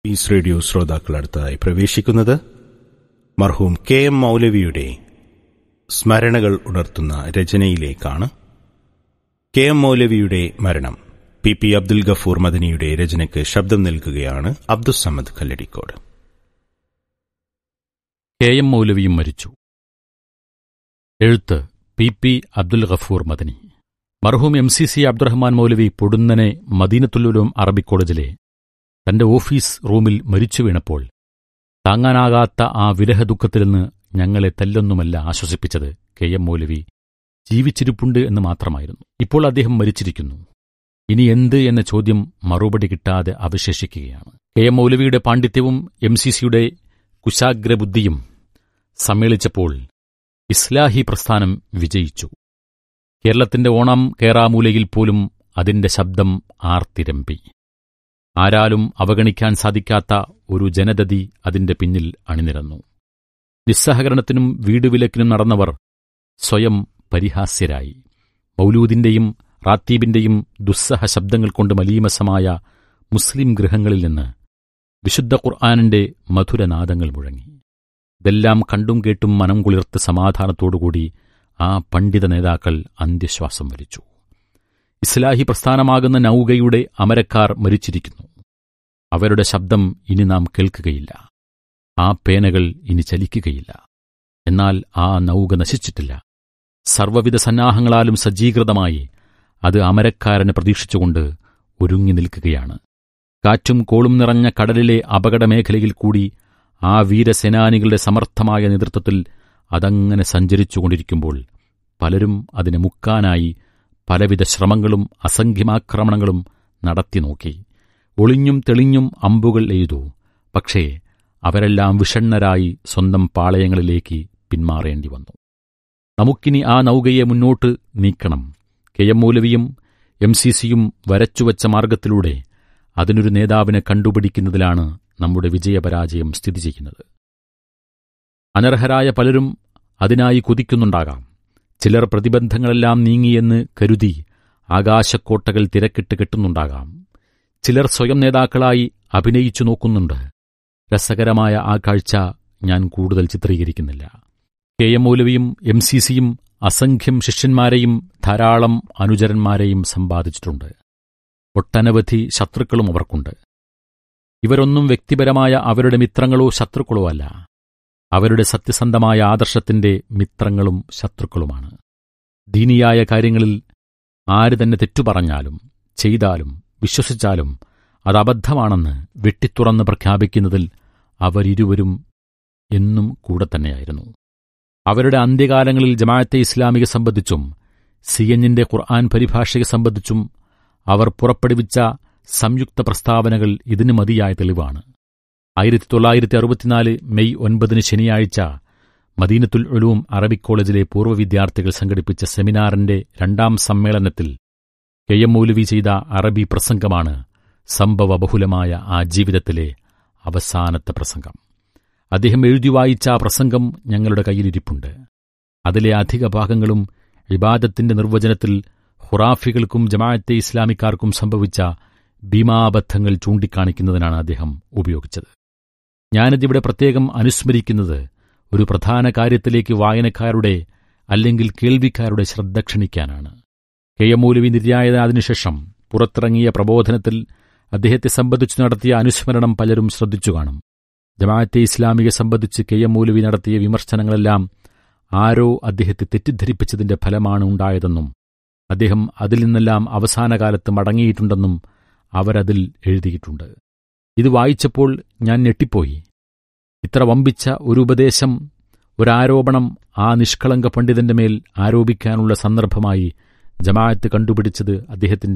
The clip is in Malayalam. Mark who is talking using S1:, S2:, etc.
S1: പീസ് റേഡിയോ ശ്രോതാക്കൾ അടുത്തതായി പ്രവേശിക്കുന്നത് മർഹൂം കെ എം മൗലവിയുടെ സ്മരണകൾ ഉണർത്തുന്ന രചനയിലേക്കാണ് കെ എം മൗലവിയുടെ മരണം പി പി അബ്ദുൽ ഗഫൂർ മദനിയുടെ രചനയ്ക്ക് ശബ്ദം നൽകുകയാണ് അബ്ദുസമ്മദ് കല്ലടിക്കോട്
S2: കെ എം മൗലവിയും മരിച്ചു എഴുത്ത് പി പി അബ്ദുൽ ഗഫൂർ മദനി മർഹൂം M C C Abdurahman Moulavi പൊടുന്നനെ മദീനത്തുല്ലുലും അറബിക് കോളേജിലെ തന്റെ ഓഫീസ് റൂമിൽ മരിച്ചു വീണപ്പോൾ താങ്ങാനാകാത്ത ആ വിരഹദുഃഖത്തിൽ നിന്ന് ഞങ്ങളെ തല്ലൊന്നുമല്ല ആശ്വസിപ്പിച്ചത് കെ എം മൗലവി ജീവിച്ചിരിപ്പുണ്ട് എന്ന് മാത്രമായിരുന്നു ഇപ്പോൾ അദ്ദേഹം മരിച്ചിരിക്കുന്നു ഇനി എന്ത് എന്ന ചോദ്യം മറുപടി കിട്ടാതെ അവശേഷിക്കുകയാണ് കെ എം മൗലവിയുടെ പാണ്ഡിത്യവും എം സി സിയുടെ കുശാഗ്രബുദ്ധിയും സമ്മേളിച്ചപ്പോൾ ഇസ്ലാഹി പ്രസ്ഥാനം വിജയിച്ചു കേരളത്തിന്റെ ഓണം കേറാമൂലയിൽ പോലും അതിന്റെ ശബ്ദം ആർത്തിരമ്പി ആരാലും അവഗണിക്കാൻ സാധിക്കാത്ത ഒരു ജനതതി അതിന്റെ പിന്നിൽ അണിനിരന്നു നിസ്സഹകരണത്തിനും വീടുവിലക്കിനും നടന്നവർ സ്വയം പരിഹാസ്യരായി മൗലൂദിന്റെയും റാത്തീബിന്റെയും ദുസ്സഹ ശബ്ദങ്ങൾ കൊണ്ട് മലീമസമായ മുസ്ലിം ഗൃഹങ്ങളിൽ നിന്ന് വിശുദ്ധ ഖുർആാനിന്റെ മധുരനാദങ്ങൾ മുഴങ്ങി ഇതെല്ലാം കണ്ടും കേട്ടും മനം കുളിർത്ത് സമാധാനത്തോടുകൂടി ആ പണ്ഡിത നേതാക്കൾ അന്ത്യശ്വാസം വലിച്ചു ഇസ്ലാഹി പ്രസ്ഥാനമാകുന്ന നൌകയുടെ അമരക്കാർ മരിച്ചിരിക്കുന്നു അവരുടെ ശബ്ദം ഇനി നാം കേൾക്കുകയില്ല ആ പേനകൾ ഇനി ചലിക്കുകയില്ല എന്നാൽ ആ നൌക നശിച്ചിട്ടില്ല സർവ്വവിധ സന്നാഹങ്ങളാലും സജ്ജീകൃതമായി അത് അമരക്കാരനെ പ്രതീക്ഷിച്ചുകൊണ്ട് ഒരുങ്ങി നിൽക്കുകയാണ് കാറ്റും കോളും നിറഞ്ഞ കടലിലെ അപകടമേഖലയിൽ കൂടി ആ വീരസേനാനികളുടെ സമർത്ഥമായ നേതൃത്വത്തിൽ അതങ്ങനെ സഞ്ചരിച്ചുകൊണ്ടിരിക്കുമ്പോൾ പലരും അതിനെ മുക്കാനായി പലവിധ ശ്രമങ്ങളും അസംഖ്യമാക്രമണങ്ങളും നടത്തി നോക്കി ഒളിഞ്ഞും തെളിഞ്ഞും അമ്പുകൾ എയ്തു പക്ഷേ അവരെല്ലാം വിഷണ്ണരായി സ്വന്തം പാളയങ്ങളിലേക്ക് പിന്മാറേണ്ടി വന്നു നമുക്കിനി ആ നൗകയെ മുന്നോട്ട് നീക്കണം കെ എം മൗലവിയും എം സി സിയും വരച്ചുവച്ച മാർഗത്തിലൂടെ അതിനൊരു നേതാവിനെ കണ്ടുപിടിക്കുന്നതിലാണ് നമ്മുടെ വിജയപരാജയം സ്ഥിതി ചെയ്യുന്നത് അനർഹരായ പലരും അതിനായി കുതിക്കുന്നുണ്ടാകാം ചിലർ പ്രതിബന്ധങ്ങളെല്ലാം നീങ്ങിയെന്ന് കരുതി ആകാശക്കോട്ടകൾ തിരക്കിട്ട് കെട്ടുന്നുണ്ടാകാം ചിലർ സ്വയം നേതാക്കളായി അഭിനയിച്ചു നോക്കുന്നുണ്ട് രസകരമായ ആ കാഴ്ച ഞാൻ കൂടുതൽ ചിത്രീകരിക്കുന്നില്ല കെ എം മൗലവിയും എം സി സിയും അസംഖ്യം ശിഷ്യന്മാരെയും ധാരാളം അനുചരന്മാരെയും സമ്പാദിച്ചിട്ടുണ്ട് ഒട്ടനവധി ശത്രുക്കളും അവർക്കുണ്ട് ഇവരൊന്നും വ്യക്തിപരമായ അവരുടെ മിത്രങ്ങളോ ശത്രുക്കളോ അല്ല അവരുടെ സത്യസന്ധമായ ആദർശത്തിന്റെ മിത്രങ്ങളും ശത്രുക്കളുമാണ് ദീനിയായ കാര്യങ്ങളിൽ ആര് തന്നെ തെറ്റുപറഞ്ഞാലും ചെയ്താലും വിശ്വസിച്ചാലും അത് അബദ്ധമാണെന്ന് വെട്ടിത്തുറന്ന് പ്രഖ്യാപിക്കുന്നതിൽ അവരിരുവരും എന്നും കൂടെ തന്നെയായിരുന്നു അവരുടെ അന്ത്യകാലങ്ങളിൽ ജമാഅത്തെ ഇസ്ലാമിക സംബന്ധിച്ചും സി എന്നിന്റെ ഖുർആൻ പരിഭാഷയെ സംബന്ധിച്ചും അവർ പുറപ്പെടുവിച്ച സംയുക്ത പ്രസ്താവനകൾ ഇതിന് മതിയായ തെളിവാണ് ആയിരത്തി തൊള്ളായിരത്തി അറുപത്തിനാല് മെയ് ഒൻപതിന് ശനിയാഴ്ച മദീനത്തുൽ ഉലൂം അറബിക് കോളേജിലെ പൂർവ്വ വിദ്യാർത്ഥികൾ സംഘടിപ്പിച്ച സെമിനാറിന്റെ രണ്ടാം സമ്മേളനത്തിൽ കെ എം മൗലവി ചെയ്ത അറബി പ്രസംഗമാണ് സംഭവബഹുലമായ ആ ജീവിതത്തിലെ അവസാനത്തെ പ്രസംഗം അദ്ദേഹം എഴുതി വായിച്ച ആ പ്രസംഗം ഞങ്ങളുടെ കയ്യിലിരിപ്പുണ്ട് അതിലെ അധിക ഭാഗങ്ങളും ഇബാദത്തിന്റെ നിർവചനത്തിൽ ഹുറാഫികൾക്കും ജമാഅത്തെ ഇസ്ലാമിക്കാർക്കും സംഭവിച്ച ഭീമാബദ്ധങ്ങൾ ചൂണ്ടിക്കാണിക്കുന്നതിനാണ് അദ്ദേഹം ഉപയോഗിച്ചത് ഞാനിതിവിടെ പ്രത്യേകം അനുസ്മരിക്കുന്നത് ഒരു പ്രധാന കാര്യത്തിലേക്ക് വായനക്കാരുടെ അല്ലെങ്കിൽ കേൾവിക്കാരുടെ ശ്രദ്ധ ക്ഷണിക്കാനാണ് കെ എം മൗലവി നിര്യായതിനുശേഷം പുറത്തിറങ്ങിയ പ്രബോധനത്തിൽ അദ്ദേഹത്തെ സംബന്ധിച്ചു നടത്തിയ അനുസ്മരണം പലരും ശ്രദ്ധിച്ചു കാണും ജമാഅത്തെ ഇസ്ലാമിയെ സംബന്ധിച്ച് കെ എം മൗലവി നടത്തിയ വിമർശനങ്ങളെല്ലാം ആരോ അദ്ദേഹത്തെ തെറ്റിദ്ധരിപ്പിച്ചതിന്റെ ഫലമാണ് ഉണ്ടായതെന്നും അദ്ദേഹം അതിൽ നിന്നെല്ലാം അവസാനകാലത്ത് മടങ്ങിയിട്ടുണ്ടെന്നും അവരതിൽ എഴുതിയിട്ടുണ്ട് ഇത് വായിച്ചപ്പോൾ ഞാൻ ഞെട്ടിപ്പോയി ഇത്ര വമ്പിച്ച ഒരു ഉപദേശം ഒരാരോപണം ആ നിഷ്കളങ്ക പണ്ഡിതന്റെ മേൽ ആരോപിക്കാനുള്ള സന്ദർഭമായി ജമാഅത്ത് കണ്ടുപിടിച്ചത് അദ്ദേഹത്തിന്റെ